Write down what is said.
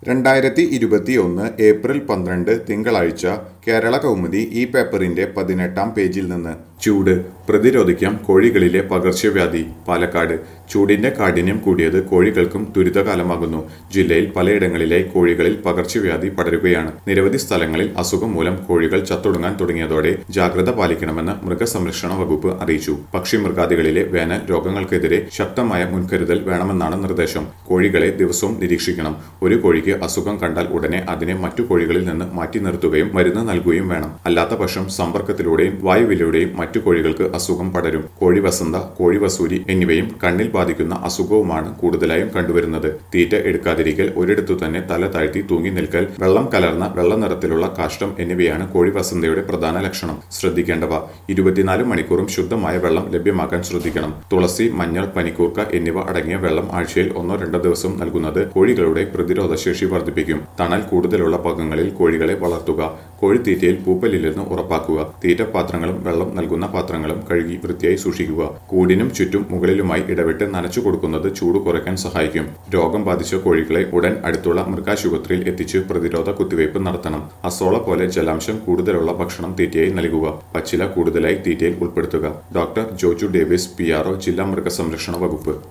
രണ്ടായിരത്തി ഇരുപത്തി ഒന്ന് ഏപ്രിൽ പന്ത്രണ്ട് തിങ്കളാഴ്ച കേരള കൗമുദി ഈ പേപ്പറിന്റെ പതിനെട്ടാം പേജിൽ നിന്ന് ചൂട് പ്രതിരോധിക്കാം കോഴികളിലെ പകർച്ചവ്യാധി പാലക്കാട് ചൂടിന്റെ കാഠിന്യം കൂടിയത് കോഴികൾക്കും ദുരിതകാലമാകുന്നു ജില്ലയിൽ പലയിടങ്ങളിലായി കോഴികളിൽ പകർച്ചവ്യാധി പടരുകയാണ് നിരവധി സ്ഥലങ്ങളിൽ അസുഖം മൂലം കോഴികൾ ചത്തൊടുങ്ങാൻ തുടങ്ങിയതോടെ ജാഗ്രത പാലിക്കണമെന്ന് മൃഗസംരക്ഷണ വകുപ്പ് അറിയിച്ചു പക്ഷിമൃഗാദികളിലെ വേനൽ രോഗങ്ങൾക്കെതിരെ ശക്തമായ മുൻകരുതൽ വേണമെന്നാണ് നിർദ്ദേശം കോഴികളെ ദിവസവും നിരീക്ഷിക്കണം ഒരു കോഴിക്ക് അസുഖം കണ്ടാൽ ഉടനെ അതിനെ മറ്റു കോഴികളിൽ നിന്ന് മാറ്റി നിർത്തുകയും മരുന്ന് നൽകുകയും വേണം അല്ലാത്ത പക്ഷം സമ്പർക്കത്തിലൂടെയും വായുവിലൂടെയും മറ്റു കോഴികൾക്ക് അസുഖം പടരും കോഴി വസന്ത കോഴി വസൂരി എന്നിവയും കണ്ണിൽ ബാധിക്കുന്ന അസുഖവുമാണ് കൂടുതലായും കണ്ടുവരുന്നത് തീറ്റ എടുക്കാതിരിക്കൽ ഒരിടത്തു തന്നെ തല താഴ്ത്തി തൂങ്ങി നിൽക്കൽ വെള്ളം കലർന്ന വെള്ള നിറത്തിലുള്ള കാഷ്ടം എന്നിവയാണ് കോഴി വസന്തയുടെ പ്രധാന ലക്ഷണം ശ്രദ്ധിക്കേണ്ടവ ഇരുപത്തിനാല് മണിക്കൂറും ശുദ്ധമായ വെള്ളം ലഭ്യമാക്കാൻ ശ്രദ്ധിക്കണം തുളസി മഞ്ഞൾ പനിക്കൂർക്ക എന്നിവ അടങ്ങിയ വെള്ളം ആഴ്ചയിൽ ഒന്നോ രണ്ടോ ദിവസം നൽകുന്നത് കോഴികളുടെ പ്രതിരോധ ശേഷി വർദ്ധിപ്പിക്കും തണൽ കൂടുതലുള്ള ഭാഗങ്ങളിൽ കോഴികളെ വളർത്തുക കോഴിത്തീറ്റയിൽ പൂപ്പലില്ലെന്ന് ഉറപ്പാക്കുക തീറ്റ പാത്രങ്ങളും വെള്ളം നൽകുന്ന പാത്രങ്ങളും കഴുകി വൃത്തിയായി സൂക്ഷിക്കുക കൂടിനും ചുറ്റും മുകളിലുമായി ഇടവിട്ട് നനച്ചു കൊടുക്കുന്നത് ചൂട് കുറയ്ക്കാൻ സഹായിക്കും രോഗം ബാധിച്ച കോഴികളെ ഉടൻ അടുത്തുള്ള മൃഗാശുപത്രിയിൽ എത്തിച്ച് പ്രതിരോധ കുത്തിവയ്പ് നടത്തണം അസോള പോലെ ജലാംശം കൂടുതലുള്ള ഭക്ഷണം തീറ്റയായി നൽകുക പച്ചില കൂടുതലായി തീറ്റയിൽ ഉൾപ്പെടുത്തുക ഡോക്ടർ ജോജു ഡേവിസ് പി ജില്ലാ മൃഗസംരക്ഷണ വകുപ്പ്